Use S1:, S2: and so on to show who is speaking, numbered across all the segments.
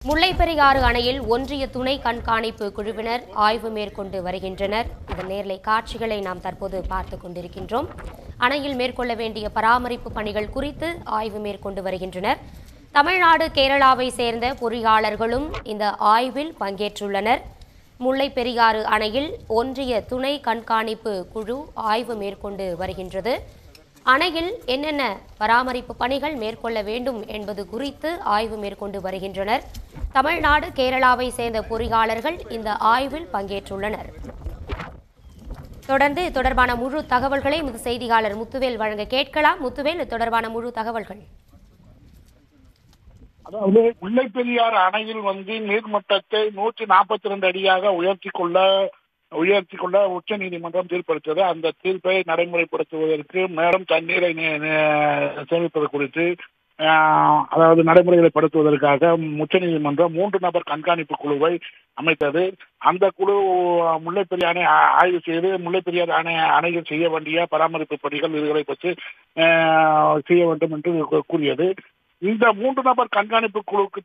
S1: முல்லைப்பெரியாறு அணையில் ஒன்றிய துணை கண்காணிப்பு குழுவினர் ஆய்வு மேற்கொண்டு வருகின்றனர் இதன் நேரலை காட்சிகளை நாம் தற்போது பார்த்து கொண்டிருக்கின்றோம் அணையில் மேற்கொள்ள வேண்டிய பராமரிப்பு பணிகள் குறித்து ஆய்வு மேற்கொண்டு வருகின்றனர் தமிழ்நாடு கேரளாவை சேர்ந்த பொறியாளர்களும் இந்த ஆய்வில் பங்கேற்றுள்ளனர் முல்லைப்பெரியாறு அணையில் ஒன்றிய துணை கண்காணிப்பு குழு ஆய்வு மேற்கொண்டு வருகின்றது அணையில் என்னென்ன பராமரிப்பு பணிகள் மேற்கொள்ள வேண்டும் என்பது குறித்து ஆய்வு மேற்கொண்டு வருகின்றனர் தமிழ்நாடு கேரளாவை சேர்ந்த பொறியாளர்கள் இந்த ஆய்வில் பங்கேற்றுள்ளனர் தொடர்ந்து இது தொடர்பான முழு தகவல்களை எமது செய்தியாளர் முத்துவேல் வழங்க கேட்கலாம் முத்துவேல் இது தொடர்பான முழு தகவல்கள்
S2: அதாவது முல்லைப்பெரியாறு அணையில் வந்து நீர்மட்டத்தை நூற்றி நாற்பத்தி ரெண்டு அடியாக உயர்த்தி கொள்ள உயர்த்தி கொள்ள உச்ச நீதிமன்றம் தீர்ப்பளித்தது அந்த தீர்ப்பை நடைமுறைப்படுத்துவதற்கு மேலும் தண்ணீரை நே- நே- சேமிப்பது குறித்து ஆஹ், அதாவது நடைமுறைகளை படுத்துவதற்காக உச்ச நீதிமன்றம் மூன்று நபர் கண்காணிப்பு குழுவை அமைத்தது அந்த குழு முல்லைப்பெரியார் அணை ஆ- ஆய்வு செய்து முல்லைப்பெரியார் அணை அணையில் செய்ய வேண்டிய பராமரிப்பு பணிகள் இதுகளை பற்றி ஆஹ், செய்ய வேண்டும் என்று கூ- கூறியது இந்த மூன்று நபர் கண்காணிப்பு குழுவுக்கு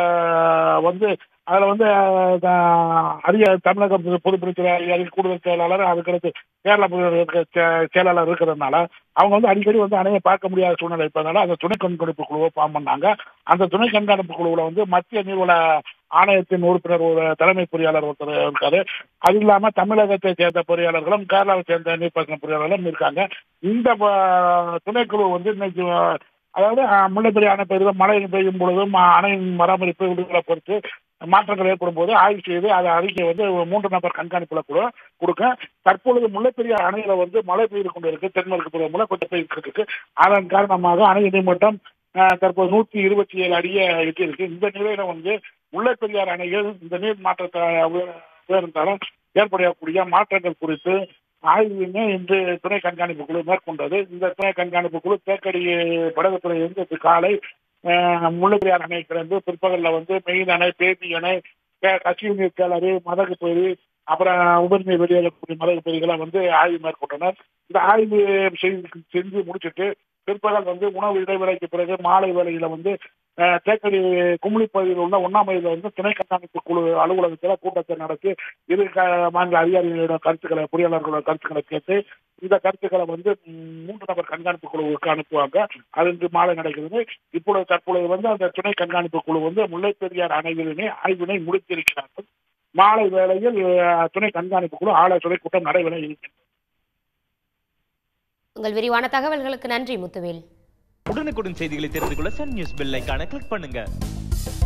S2: த- வந்து அதுல வந்து அஹ், அரிய தமிழக பொது- பொதுப்பணித்துறை அதிகாரி கூடுதல் செயலாளர் அதுக்கடுத்து கேரள முதல்வர் இருக்க செ- செயலாளர் இருக்கிறதுனால அவங்க வந்து அடிக்கடி வந்து அணையை பார்க்க முடியாத சூழ்நிலை இருப்பதனால அந்த துணை கண்காணிப்பு குழுவை ஃபார்ம் பண்ணாங்க அந்த துணை கண்காணிப்பு குழுவுல வந்து மத்திய நீர்வள ஆணையத்தின் உறுப்பினர் ஒரு தலைமை பொறியாளர் ஒருத்தர் இருக்காரு அது இல்லாம தமிழகத்தை சேர்ந்த பொறியாளர்களும் கேரளாவை சேர்ந்த நீர்ப்பாசன பொறியாளர்களும் இருக்காங்க இந்த அஹ், துணைக்குழு வந்து இன்னைக்கு அஹ், அதாவது அஹ், முல்லைப்பெரிய அணை பெய்து மழை பெய்யும் பொழுதும் அஹ், அணையின் பராமரிப்பு விடுதலை பொறுத்து மாற்றங்கள் ஏற்படும் போது ஆய்வு செய்து அதை அறிக்கை வந்து மூன்று நபர் கண்காணிப்புல கூட கொடுக்க தற்பொழுது முல்லைப்பெரிய அணையில வந்து மழை பெய்து கொண்டு இருக்கு தென்மேற்கு பருவமழை கொஞ்சம் பெய்து இருக்கு அதன் காரணமாக அணை நீர்மட்டம் அஹ், தற்போது நூத்தி இருபத்தி ஏழு அடியை எட்டி இருக்கு இந்த நிலையில வந்து முல்லைப்பெரியார் அணையில் இந்த நீர் மாற்றத்தை உயர்- உயர்ந்தாலும் ஏற்படக்கூடிய மாற்றங்கள் குறித்து ஆய்வினை இன்று துணை கண்காணிப்பு குழு மேற்கொண்டது இந்த துணை கண்காணிப்பு குழு தேக்கடி படகுத்துறை இருந்து காலை அஹ், முல்லைப்பெரியார் அணை கிடந்து பிற்பகல்ல வந்து மெயின் அணை பேபி அணை கே- கசிவு நீர் கேளறு மதகு பகுதி அப்புறம் உபரிநீர் வெளியேறக்கூடிய மதகு பகுதிகளை வந்து ஆய்வு மேற்கொண்டனர் இந்த ஆய்வு செய்து செஞ்சு முடிச்சிட்டு பிற்பகல் வந்து உணவு இடைவேளைக்கு பிறகு மாலை வேளையில வந்து அஹ், தேக்கடி குமுளி பகுதியில் உள்ள ஒன்னாமையில வந்து துணை கண்காணிப்பு குழு அலுவலகத்தில் கூட்டத்தை நடத்தி இரு க- மாநில அதிகாரிகளோட கருத்துக்களை பொறியாளர்களோட கருத்துக்களை கேட்டு இந்த கருத்துக்களை வந்து ம், மூன்று நபர் கண்காணிப்பு குழுவுக்கு அனுப்புவாங்க அது இன்று மாலை நடக்கிறது இப்பொழுது தற்பொழுது வந்து அந்த துணை கண்காணிப்பு குழு வந்து முல்லைப்பெரியார் அணைகளினை ஆய்வினை முடித்திருக்கிறார்கள் மாலை வேளையில் அஹ், துணை கண்காணிப்பு குழு ஆலோசனை கூட்டம் நடைபெற இருக்கிறது
S1: உங்கள் விரிவான தகவல்களுக்கு நன்றி முத்துவேல்
S3: உடனுக்குடன் செய்திகளை தெரிந்து கொள்ள சன் நியூஸ் பெல் ஐகானை கிளிக் பண்ணுங்க